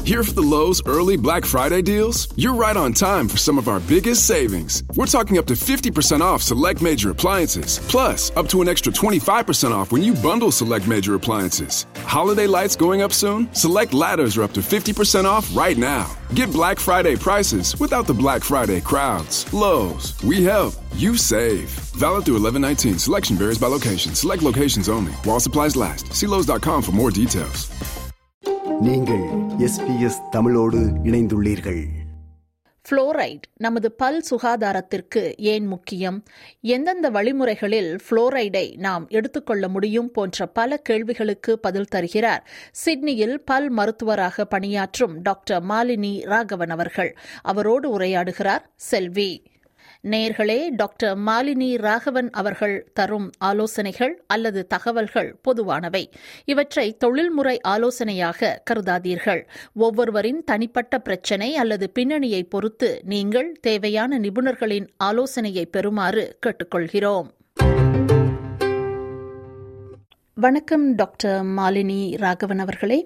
Here for the Lowe's early Black Friday deals? You're right on time for some of our biggest savings. We're talking up to 50% off select major appliances, plus up to an extra 25% off when you bundle select major appliances. Holiday lights going up soon? Select ladders are up to 50% off right now. Get Black Friday prices without the Black Friday crowds. Lowe's, we help, you save. Valid through 1119. Selection varies by location. Select locations only. While supplies last. See Lowe's.com for more details. நீங்கள் SBS தமிழோடு இணைந்துள்ளீர்கள் fluoride நமது பல் சுகாதாரத்திற்கு ஏன் முக்கியம் எந்தெந்த வழிமுறைகளில் ஃப்ளோரைடை நாம் எடுத்துக்கொள்ள முடியும் போன்ற பல கேள்விகளுக்கு பதில் தருகிறார் சிட்னியில் பல் மருத்துவராக பணியாற்றும் டாக்டர் மாலினி ராகவன் அவர்கள் அவரோடு உரையாடுகிறார் செல்வி நேர்களே டாக்டர் மாலினி ராகவன் அவர்கள் தரும் ஆலோசனைகள் அல்லது தகவல்கள் பொதுவானவை இவற்றை தொழில்முறை ஆலோசனையாக கருதாதீர்கள் ஒவ்வொருவரின் தனிப்பட்ட பிரச்சினை அல்லது பின்னணியை பொறுத்து நீங்கள் தேவையான நிபுணர்களின் ஆலோசனையை பெறுமாறு கேட்டுக்கொள்கிறோம் வணக்கம் டாக்டர் மாலினி ராகவன் அவர்களே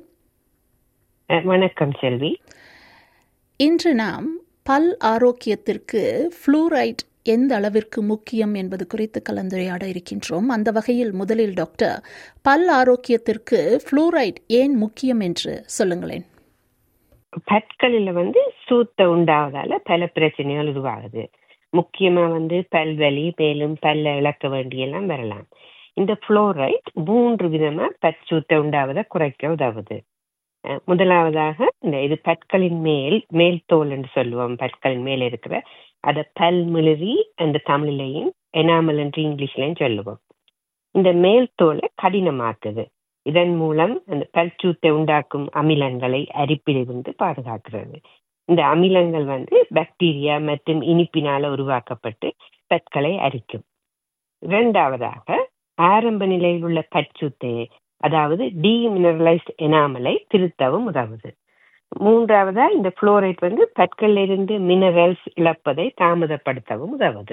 வணக்கம் செல்வி இன்று நாம் பல் ஆரோக்கியத்திற்கு ஃப்ளூரைட் எந்த அளவிற்கு முக்கியம் என்பது குறித்து கலந்துரையாட இருக்கின்றோம் அந்த வகையில் முதலில் டாக்டர் பல் ஆரோக்கியத்திற்கு ஃப்ளூரைட் ஏன் முக்கியம் என்று சொல்லுங்களேன் பற்களில் வந்து சூத்த உண்டாவதால பல பிரச்சனைகள் உருவாகுது முக்கியமா வந்து பல்வலி மேலும் பல்ல இழக்க வேண்டியெல்லாம் வரலாம் இந்த ஃப்ளோரைட் மூன்று விதமா பற்சூத்த உண்டாவதை குறைக்க உதவுது முதலாவதாக இந்த இது பற்களின் மேல் மேல் தோல் என்று சொல்லுவோம் பற்களின் மேல் இருக்கிற அதை பல் மிளறி அந்த தமிழ்லையும் எனாமல் என்று இங்கிலீஷ்லையும் சொல்லுவோம் இந்த மேல் தோலை கடினமாக்குது இதன் மூலம் அந்த பல்சூத்தை உண்டாக்கும் அமிலங்களை அரிப்பிலிருந்து பாதுகாக்கிறது இந்த அமிலங்கள் வந்து பாக்டீரியா மற்றும் இனிப்பினால உருவாக்கப்பட்டு பற்களை அரிக்கும் இரண்டாவதாக ஆரம்ப நிலையில் உள்ள பற்சூத்தையை அதாவது டீமினரலைஸ்ட் எனாமலை திருத்தவும் உதவுது மூன்றாவதா இந்த புளோரைட் வந்து பற்கள்ல இருந்து மினரல்ஸ் இழப்பதை தாமதப்படுத்தவும் உதவுது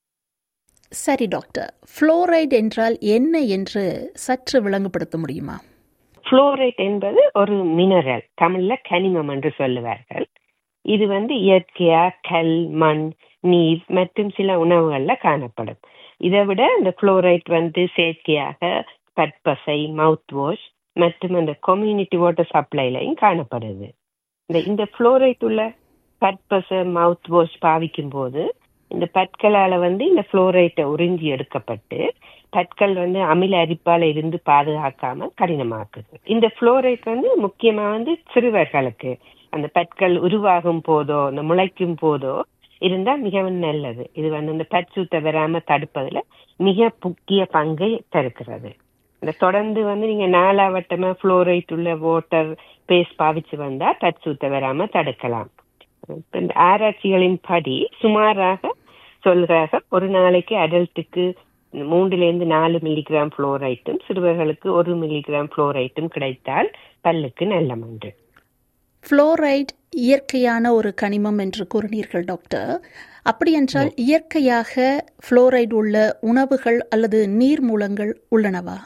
சரி டாக்டர் புளோரைட் என்றால் என்ன என்று சற்று விளங்குபடுத்த முடியுமா புளோரைட் என்பது ஒரு மினரல் தமிழ்ல கனிமம் என்று சொல்லுவார்கள் இது வந்து இயற்கையா கல் மண் நீர் மற்றும் சில உணவுகள்ல காணப்படும் இதை விட இந்த புளோரைட் வந்து செயற்கையாக பற்பசை மவுத் வாஷ் மற்றும் அந்த கம்யூனிட்டி வாட்டர் சப்ளைலையும் காணப்படுது இந்த இந்த புளோரைட் உள்ள பற்பசை மவுத் வாஷ் பாவிக்கும் போது இந்த பற்களால வந்து இந்த புளோரைட்டை உறிஞ்சி எடுக்கப்பட்டு பற்கள் வந்து அமில அரிப்பால இருந்து பாதுகாக்காம கடினமாக்குது இந்த புளோரைட் வந்து முக்கியமா வந்து சிறுவர்களுக்கு அந்த பற்கள் உருவாகும் போதோ அந்த முளைக்கும் போதோ இருந்தா மிகவும் நல்லது இது வந்து இந்த பற்சூத்த வராம தடுப்பதுல மிக முக்கிய பங்கை தருக்கிறது இந்த தொடர்ந்து வந்து நீங்க நாலாவட்டமா புளோரைட் உள்ள வாட்டர் பேஸ்ட் பாவிச்சு வந்தா தற்சூத்த வராம தடுக்கலாம் இந்த ஆராய்ச்சிகளின் படி சுமாராக சொல்றாக ஒரு நாளைக்கு அடல்ட்டுக்கு மூன்றுல இருந்து நாலு மில்லிகிராம் புளோரைட்டும் சிறுவர்களுக்கு ஒரு மில்லிகிராம் புளோரைட்டும் கிடைத்தால் பல்லுக்கு நல்ல மன்று புளோரைட் இயற்கையான ஒரு கனிமம் என்று கூறினீர்கள் டாக்டர் அப்படி என்றால் இயற்கையாக புளோரைடு உள்ள உணவுகள் அல்லது நீர் மூலங்கள் உள்ளனவா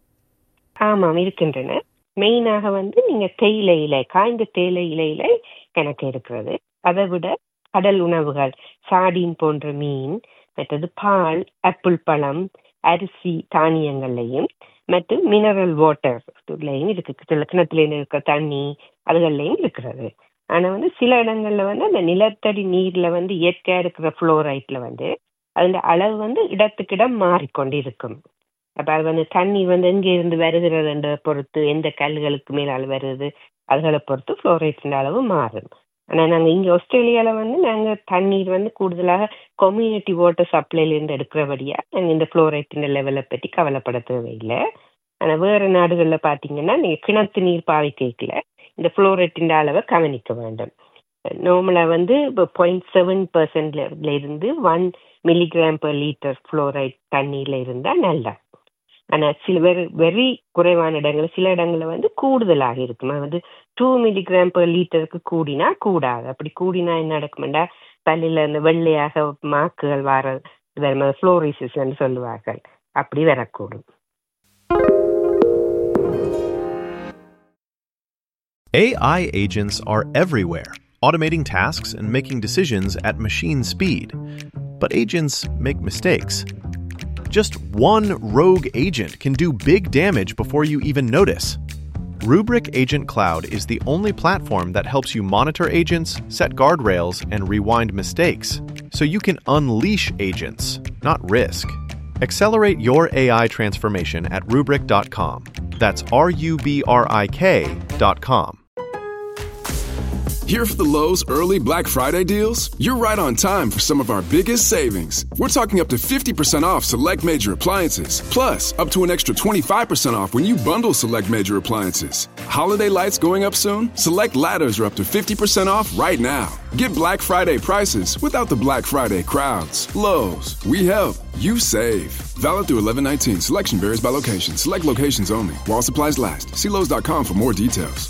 ஆமாம் இருக்கின்றன மெயினாக வந்து நீங்க தேயிலை இலை காய்ந்த தேயிலை இலையில கணக்கு இருக்கிறது அதை விட கடல் உணவுகள் சாடின் போன்ற மீன் மற்றது பால் ஆப்பிள் பழம் அரிசி தானியங்கள்லையும் மற்றும் மினரல் வாட்டர்லையும் இருக்கு சில கிணத்துல இருக்க தண்ணி அதுகள்லையும் இருக்கிறது ஆனா வந்து சில இடங்கள்ல வந்து அந்த நிலத்தடி நீர்ல வந்து இயற்கையா இருக்கிற புளோரைட்ல வந்து அதோட அளவு வந்து இடத்துக்கிடம் மாறிக்கொண்டு இருக்கும் அப்ப அது வந்து தண்ணி வந்து எங்க இருந்து வருகிறதுன்ற பொறுத்து எந்த கல்லுகளுக்கு மேலால் வருது அதுகளை பொறுத்து புளோரைட்ஸின் அளவு மாறும் ஆனா நாங்க இங்க ஆஸ்திரேலியால வந்து நாங்க தண்ணீர் வந்து கூடுதலாக கம்யூனிட்டி வாட்டர் சப்ளைல இருந்து எடுக்கிறபடியா நாங்க இந்த புளோரைட்டின் லெவலை பற்றி கவலைப்பட தேவையில்லை ஆனா வேற நாடுகள்ல பாத்தீங்கன்னா நீங்க கிணத்து நீர் பாவிக்கல இந்த புளோரைட்டின் அளவை கவனிக்க வேண்டும் நார்மலா வந்து இப்போ பாயிண்ட் செவன் பர்சன்ட்ல இருந்து one milligram per litre fluoride தண்ணியில இருந்தா நல்லா ஆனா சில வெரி வெரி குறைவான இடங்கள் சில இடங்கள்ல வந்து கூடுதலாக இருக்குமா வந்து டூ மில்லிகிராம் per லிட்டருக்கு கூடினா கூடாது அப்படி கூடினா என்ன நடக்குமெண்டா பல்லில இந்த வெள்ளையாக மாக்குகள் வர ஃப்ளோரிசிஸ் சொல்லுவார்கள் அப்படி வரக்கூடும் AI agents are everywhere, automating tasks and making decisions at machine speed. But agents make mistakes. Just one rogue agent can do big damage before you even notice. Rubrik Agent Cloud is the only platform that helps you monitor agents, set guardrails, and rewind mistakes, so you can unleash agents, not risk. Accelerate your AI transformation at Rubrik.com. That's R U B R I K.com. Here for the Lowe's early Black Friday deals? You're right on time for some of our biggest savings. We're talking up to 50% off select major appliances, plus up to an extra 25% off when you bundle select major appliances. Holiday lights going up soon? Select ladders are up to 50% off right now. Get Black Friday prices without the Black Friday crowds. Lowe's, we help, you save. Valid through 1119. Selection varies by location. Select locations only. While supplies last. See Lowe's.com for more details.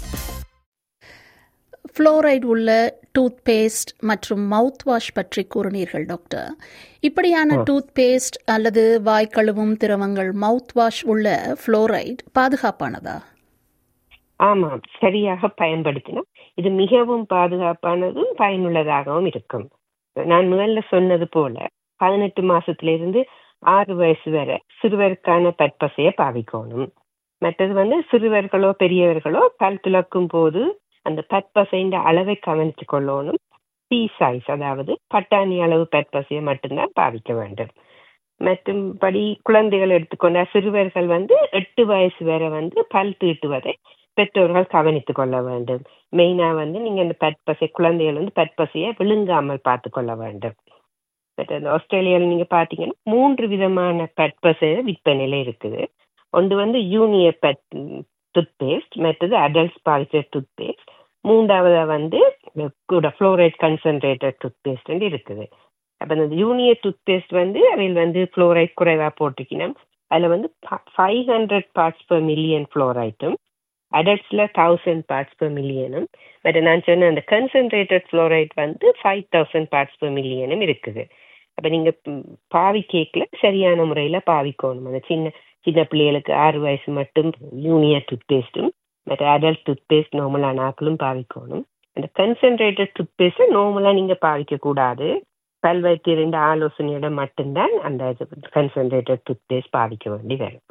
Fluoride உள்ள toothpaste மற்றும் mouthwash பற்றி கூறினீர்கள் doctor இப்படியான toothpaste அல்லது வாய் கழுவும் திரவங்கள் mouth wash உள்ள ஃப்ளோரைடு பாதுகாப்பானதா ஆமாம் சரியாக பயன்படுத்தினா இது மிகவும் பாதுகாப்பானதும் பயனுள்ளதாகவும் இருக்கும் நான் முதல்ல சொன்னது போல பதினெட்டு மாசத்துல இருந்து ஆறு வயசு வரை சிறுவருக்கான பற்பசையை பாவிக்கணும் மற்றது வந்து சிறுவர்களோ பெரியவர்களோ பல் துலக்கும் போது அந்த பற்பசைன்ற அளவை கவனித்து கொள்ளணும் பீ சைஸ் அதாவது பட்டாணி அளவு பற்பசையை மட்டும்தான் பாவிக்க வேண்டும் மற்றும்படி குழந்தைகள் எடுத்துக்கொண்ட சிறுவர்கள் வந்து எட்டு வயசு வரை வந்து பல் தீட்டுவதை பெற்றோர்கள் கவனித்துக் கொள்ள வேண்டும் மெயினா வந்து நீங்க இந்த பற்பசை குழந்தைகள் வந்து பற்பசையை விழுங்காமல் பார்த்து கொள்ள வேண்டும் ஆஸ்திரேலியாவில் நீங்க பாத்தீங்கன்னா மூன்று விதமான பற்பசை விற்பனையில இருக்குது ஒன்று வந்து யூனியர் பட் டூத் பேஸ்ட் மற்றது அடல்ட்ஸ் பாவிக்கிற டூத் பேஸ்ட் மூன்றாவதா வந்து கூட ஃப்ளோரைட் கன்சன்ட்ரேட்டட் டூத் பேஸ்ட் இருக்குது அப்போ இந்த யூனியர் டூத் பேஸ்ட் வந்து அதில் வந்து ஃப்ளோரைட் குறைவாக போட்டிருக்கணும் அதில் வந்து five hundred parts per million ஃப்ளோரைட்டும் அடல்ட்ஸில் தௌசண்ட் பார்ட்ஸ் பெர் மில்லியனும் பட் நான் சொன்ன அந்த கன்சன்ட்ரேட்டட் ஃப்ளோரைட் வந்து ஃபைவ் தௌசண்ட் பார்ட்ஸ் பெர் மில்லியனும் இருக்குது அப்போ நீங்கள் பாவி கேக்கில் சரியான முறையில் பாவிக்கணும் அந்த சின்ன சின்ன பிள்ளைகளுக்கு ஆறு வயசு மட்டும் யூனியர் டூத் பேஸ்ட்டும் மற்ற அடல்ட் டூத் பேஸ்ட் நார்மலான ஆக்களும் பாவிக்கணும் அந்த கன்சன்ட்ரேட்டட் டூத் பேஸ்ட்டை நார்மலாக நீங்கள் பாவிக்க கூடாது பல் வைத்தியரின் ஆலோசனையோட மட்டும்தான் அந்த கன்சன்ட்ரேட்டட் டூத் பேஸ்ட் பாவிக்க வேண்டி வரும்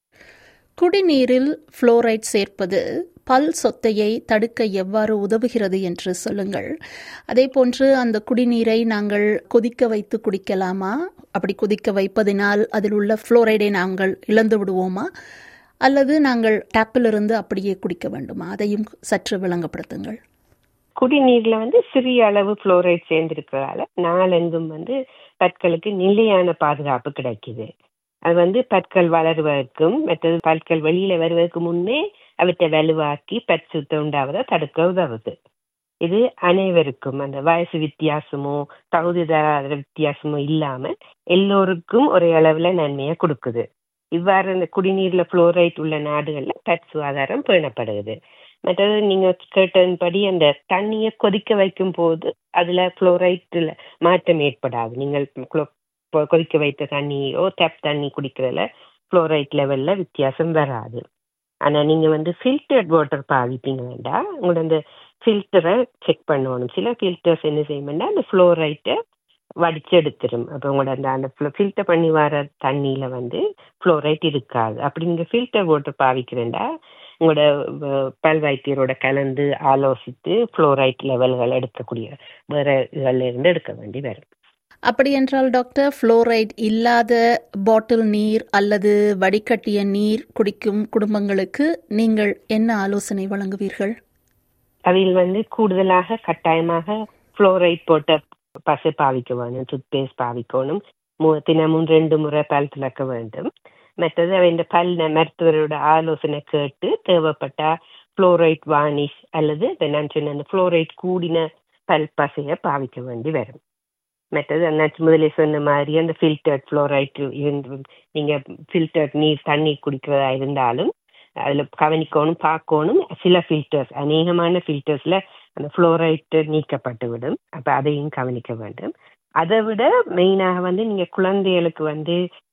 குடிநீரில் ஃப்ளோரைட் சேர்ப்பது பல் சொத்தையை தடுக்க எவ்வாறு உதவுகிறது என்று சொல்லுங்கள் அதே போன்று அந்த குடிநீரை நாங்கள் கொதிக்க வைத்து குடிக்கலாமா அப்படி கொதிக்க வைப்பதினால் அதில் உள்ள ஃப்ளோரைடை நாங்கள் இழந்து விடுவோமா அல்லது நாங்கள் டேப்பிலிருந்து அப்படியே குடிக்க வேண்டுமா அதையும் சற்று விளங்கப்படுத்துங்கள் குடிநீர்ல வந்து சிறிய அளவு புளோரைட் சேர்ந்திருக்கிறதால நாளெங்கும் வந்து பற்களுக்கு நிலையான பாதுகாப்பு கிடைக்குது அது வந்து பற்கள் வளருவதற்கும் மற்றது பற்கள் வெளியில வருவதற்கு முன்னே அவற்றை வலுவாக்கி பற் சுத்தம் உண்டாவதை தடுக்க உதவுது இது அனைவருக்கும் அந்த வயசு வித்தியாசமோ தகுதி தராத வித்தியாசமோ இல்லாம எல்லோருக்கும் ஒரே அளவுல நன்மையை கொடுக்குது இவ்வாறு இந்த குடிநீர்ல புளோரைட் உள்ள நாடுகள்ல பற் சுகாதாரம் பேணப்படுது மற்றது நீங்க கேட்டதன்படி அந்த தண்ணியை கொதிக்க வைக்கும் போது அதுல புளோரைட்ல மாற்றம் ஏற்படாது நீங்கள் கொதிக்க வைத்த தண்ணியோ டேப் தண்ணி குடிக்கிறதுல புளோரைட் லெவல்ல வித்தியாசம் வராது ஆனா நீங்க வந்து ஃபில்டர்ட் வாட்டர் பாவிப்பீங்க வேண்டாம் உங்களோட அந்த ஃபில்டரை செக் பண்ணணும் சில ஃபில்டர்ஸ் என்ன செய்யணும்னா அந்த ஃப்ளோரைட்டை வடிச்சு எடுத்துரும் அப்போ உங்களோட அந்த அந்த ஃபில்டர் பண்ணி வர தண்ணியில வந்து ஃப்ளோரைட் இருக்காது அப்படி நீங்க ஃபில்டர் வாட்டர் பாவிக்கிறேன்டா உங்களோட பல் வைத்தியரோட கலந்து ஆலோசித்து ஃப்ளோரைட் லெவல்கள் எடுக்கக்கூடிய வேற இதுல இருந்து எடுக்க வேண்டி வரும் அப்படி என்றால் டாக்டர் ஃப்ளோரைட் இல்லாத பாட்டில் நீர் அல்லது வடிகட்டிய நீர் குடிக்கும் குடும்பங்களுக்கு நீங்கள் என்ன ஆலோசனை வழங்குவீர்கள் அதில் வந்து கூடுதலாக கட்டாயமாக ஃப்ளோரைட் போட்ட பசை பாவிக்க வேணும் டூத் பேஸ்ட் பாவிக்கணும் தினமும் ரெண்டு முறை பல் துளக்க வேண்டும் மற்றது இந்த பல் மருத்துவரோட ஆலோசனை கேட்டு தேவைப்பட்டா ஃப்ளோரைட் வானிஷ் அல்லது நான் சொன்ன அந்த ஃப்ளோரைட் கூடின பல் பசையை பாவிக்க வேண்டி வரும் மற்றது அண்ணாச்சி முதலே சொன்ன மாதிரி அந்த ஃபில்டர்ட் ஃப்ளோரைட் இருந்து நீங்க ஃபில்டர்ட் நீர் தண்ணீர் குடிக்கிறதா இருந்தாலும் அதுல கவனிக்கணும் பார்க்கணும் சில ஃபில்டர்ஸ் அநேகமான ஃபில்டர்ஸ்ல அந்த ஃப்ளோரைட் நீக்கப்பட்டு விடும் அப்ப அதையும் கவனிக்க வேண்டும் அதை விட மெயினாக வந்து நீங்க குழந்தைகளுக்கு வந்து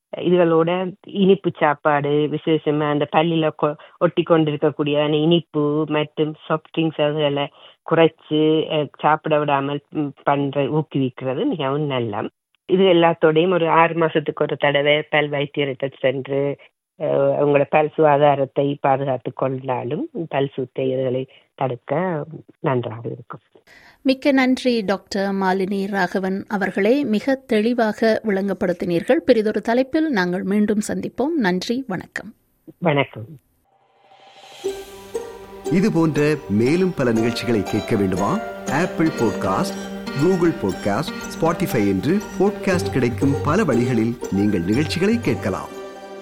இதுகளோட இனிப்பு சாப்பாடு விசேஷமா அந்த பல்லில கொ- ஒட்டி கொண்டிருக்கக்கூடியதான இனிப்பு மற்றும் சாஃப்ட் ட்ரிங்க்ஸ் அதுகளை குறைச்சு அஹ், சாப்பிட விடாமல் ம், பண்ற ஊக்குவிக்கிறது மிகவும் நல்ல இது எல்லாத்தோடையும் ஒரு ஆறு மாசத்துக்கு ஒரு தடவை பல் வைத்தியர்கிட்ட சென்று அஹ், உங்களோட பல் சுகாதாரத்தை பாதுகாத்து கொண்டாலும் பல் சுத்தை இதுகளை தடுக்க நன்றாக இருக்கும் மிக்க நன்றி டாக்டர் மாலினி ராகவன் அவர்களே மிக தெளிவாக விளங்கப்படுத்தினீர்கள் பெரிதொரு தலைப்பில் நாங்கள் மீண்டும் சந்திப்போம் நன்றி வணக்கம் வணக்கம் இது போன்ற மேலும் பல நிகழ்ச்சிகளை கேட்க வேண்டுமா Apple podcast Google podcast Spotify என்று பாட்காஸ்ட் கிடைக்கும் பல வழிகளில் நீங்கள் நிகழ்ச்சிகளை கேட்கலாம்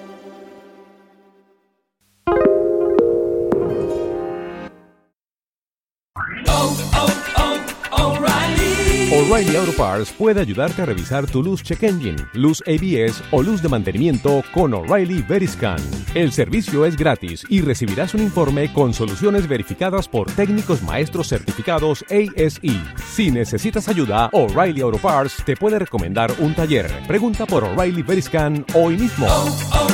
O'Reilly Auto Parts puede ayudarte a revisar tu luz check engine, luz ABS o luz de mantenimiento con O'Reilly Veriscan. El servicio es gratis y recibirás un informe con soluciones verificadas por técnicos maestros certificados ASE. Si necesitas ayuda, O'Reilly Auto Parts te puede recomendar un taller. Pregunta por O'Reilly Veriscan hoy mismo.